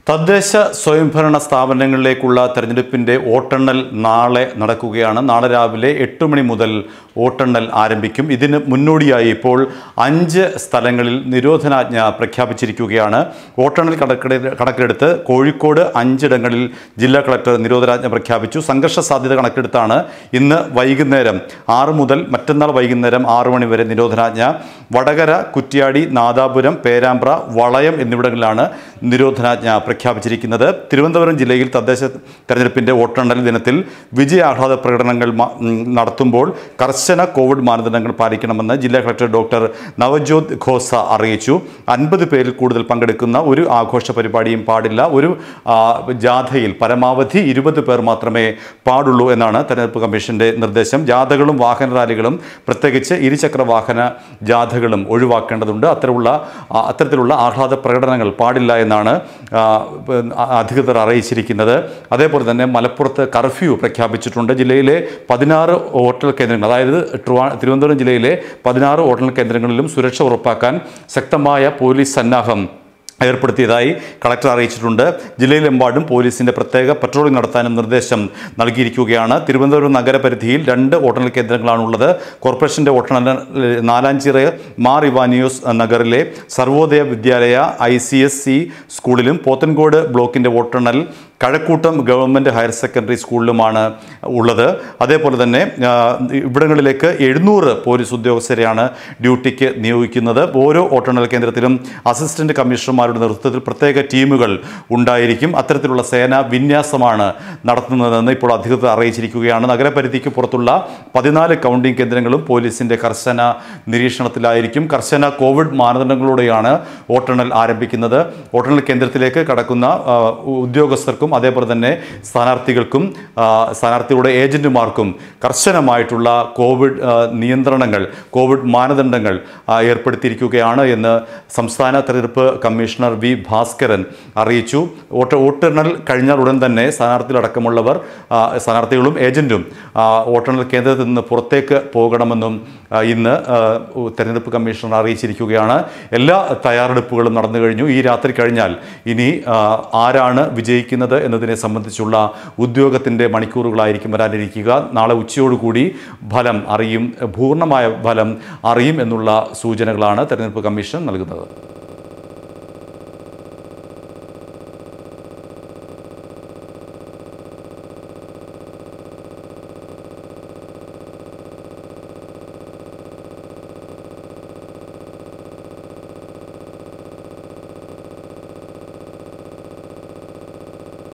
തദ്ദേശ സ്വയംഭരണ സ്ഥാപനങ്ങളിലേക്കുള്ള തെരഞ്ഞെടുപ്പിൻ്റെ വോട്ടെണ്ണൽ നാളെ നടക്കുകയാണ് നാളെ രാവിലെ എട്ട് മണി മുതൽ വോട്ടെണ്ണൽ ആരംഭിക്കും ഇതിന് മുന്നോടിയായി ഇപ്പോൾ അഞ്ച് സ്ഥലങ്ങളിൽ നിരോധനാജ്ഞ പ്രഖ്യാപിച്ചിരിക്കുകയാണ് വോട്ടെണ്ണൽ കണക്കെടു കണക്കെടുത്ത് കോഴിക്കോട് അഞ്ചിടങ്ങളിൽ ജില്ലാ കളക്ടർ നിരോധനാജ്ഞ പ്രഖ്യാപിച്ചു സംഘർഷ സാധ്യത കണക്കെടുത്താണ് ഇന്ന് വൈകുന്നേരം ആറ് മുതൽ മറ്റന്നാൾ വൈകുന്നേരം ആറ് മണി വരെ നിരോധനാജ്ഞ വടകര കുറ്റ്യാടി നാദാപുരം പേരാമ്പ്ര വളയം എന്നിവിടങ്ങളിലാണ് നിരോധനാജ്ഞ പ്രഖ്യാപിച്ചിരിക്കുന്നത് തിരുവനന്തപുരം ജില്ലയിൽ തദ്ദേശ തെരഞ്ഞെടുപ്പിൻ്റെ വോട്ടെണ്ണൽ ദിനത്തിൽ വിജയാഹ്ലാദ പ്രകടനങ്ങൾ മ- ഉം, നടത്തുമ്പോൾ കർശന കോവിഡ് മാനദണ്ഡങ്ങൾ പാലിക്കണമെന്ന് ജില്ലാ കളക്ടർ ഡോക്ടർ നവജോത് ഖോസ അറിയിച്ചു അൻപത് പേരിൽ കൂടുതൽ പങ്കെടുക്കുന്ന ഒരു ആഘോഷ പരിപാടിയും പാടില്ല ഒരു ആ, ജാഥയിൽ പരമാവധി ഇരുപത് പേർ മാത്രമേ പാടുള്ളൂ എന്നാണ് തെരഞ്ഞെടുപ്പ് കമ്മീഷന്റെ നിർദ്ദേശം ജാഥകളും വാഹന റാലികളും പ്രത്യേകിച്ച് ഇരുചക്ര വാഹന ജാഥകളും ഒഴിവാക്കേണ്ടതുണ്ട് അത്തരമുള്ള ആ, അത്തരത്തിലുള്ള ആഹ്ലാദ പ്രകടനങ്ങൾ പാടില്ല എന്നാണ് ആ, പ- അധികൃതർ അറിയിച്ചിരിക്കുന്നത് അതേപോലെ തന്നെ മലപ്പുറത്ത് കർഫ്യൂ പ്രഖ്യാപിച്ചിട്ടുണ്ട് ജില്ലയിലെ പതിനാറ് വോട്ടെണ്ണൽ കേന്ദ്രങ്ങൾ അതായത് ട്രുവാ തിരുവനന്തപുരം ജില്ലയിലെ പതിനാറ് വോട്ടെണ്ണൽ കേന്ദ്രങ്ങളിലും സുരക്ഷ ഉറപ്പാക്കാൻ ശക്തമായ പോലീസ് സന്നാഹം ഏർപ്പെടുത്തിയതായി കളക്ടർ അറിയിച്ചിട്ടുണ്ട് ജില്ലയിലെമ്പാടും പോലീസിന്റെ പ്രത്യേക പട്രോളിംഗ് നടത്താനും നിർദ്ദേശം നൽകിയിരിക്കുകയാണ് തിരുവനന്തപുരം നഗരപരിധിയിൽ രണ്ട് വോട്ടെണ്ണൽ കേന്ദ്രങ്ങളാണുള്ളത് കോർപ്പറേഷന്റെ വോട്ടെണ്ണൽ നാലാഞ്ചിറ മാർ ഇവാനിയോസ് നഗറിലെ സർവോദയ വിദ്യാലയ ഐ സി എസ് സി സ്കൂളിലും പോത്തൻകോട് ബ്ലോക്കിന്റെ വോട്ടെണ്ണൽ കഴക്കൂട്ടം ഗവൺമെൻറ് ഹയർ സെക്കൻഡറി സ്കൂളിലുമാണ് ഉള്ളത് അതേപോലെ തന്നെ ആ, ഇവിടങ്ങളിലേക്ക് എഴുന്നൂറ് പോലീസ് ഉദ്യോഗസ്ഥരെയാണ് ഡ്യൂട്ടിക്ക് നിയോഗിക്കുന്നത് ഓരോ വോട്ടെണ്ണൽ കേന്ദ്രത്തിലും അസിസ്റ്റന്റ് കമ്മീഷണർമാരുടെ നേതൃത്വത്തിൽ പ്രത്യേക ടീമുകൾ ഉണ്ടായിരിക്കും അത്തരത്തിലുള്ള സേനാ വിന്യാസമാണ് നടത്തുന്നതെന്ന് ഇപ്പോൾ അധികൃതർ അറിയിച്ചിരിക്കുകയാണ് നഗരപരിധിക്ക് പുറത്തുള്ള പതിനാല് കൗണ്ടിംഗ് കേന്ദ്രങ്ങളും പോലീസിന്റെ കർശന നിരീക്ഷണത്തിലായിരിക്കും കർശന കോവിഡ് മാനദണ്ഡങ്ങളോടെയാണ് വോട്ടെണ്ണൽ ആരംഭിക്കുന്നത് വോട്ടെണ്ണൽ കേന്ദ്രത്തിലേക്ക് കടക്കുന്ന ആ, ഉദ്യോഗസ്ഥർക്കും അതേപോലെ തന്നെ സ്ഥാനാർത്ഥികൾക്കും ആ, സ്ഥാനാർത്ഥികളുടെ ഏജന്റുമാർക്കും കർശനമായിട്ടുള്ള കോവിഡ് ആ, നിയന്ത്രണങ്ങൾ കോവിഡ് മാനദണ്ഡങ്ങൾ ആ, ഏർപ്പെടുത്തിയിരിക്കുകയാണ് എന്ന് സംസ്ഥാന തെരഞ്ഞെടുപ്പ് കമ്മീഷണർ വി ഭാസ്കരൻ അറിയിച്ചു വോട്ട് വോട്ടെണ്ണൽ കഴിഞ്ഞാൽ ഉടൻ തന്നെ സ്ഥാനാർത്ഥികളടക്കമുള്ളവർ ആ, സ്ഥാനാർത്ഥികളും ഏജന്റും ആ, വോട്ടെണ്ണൽ കേന്ദ്രത്തിൽ നിന്ന് പുറത്തേക്ക് പോകണമെന്നും ആ, ഇന്ന് ആ, തെരഞ്ഞെടുപ്പ് കമ്മീഷണർ അറിയിച്ചിരിക്കുകയാണ് എല്ലാ തയ്യാറെടുപ്പുകളും നടന്നു കഴിഞ്ഞു ഈ രാത്രി കഴിഞ്ഞാൽ ഇനി ആ, ആരാണ് വിജയിക്കുന്നത് എന്നതിനെ സംബന്ധിച്ചുള്ള ഉദ്യോഗത്തിൻ്റെ മണിക്കൂറുകളായിരിക്കും വരാനിരിക്കുക നാളെ ഉച്ചയോടുകൂടി ഫലം അറിയും പൂർണ്ണമായ ഫലം അറിയും എന്നുള്ള സൂചനകളാണ് തെരഞ്ഞെടുപ്പ് കമ്മീഷൻ നൽകുന്നത്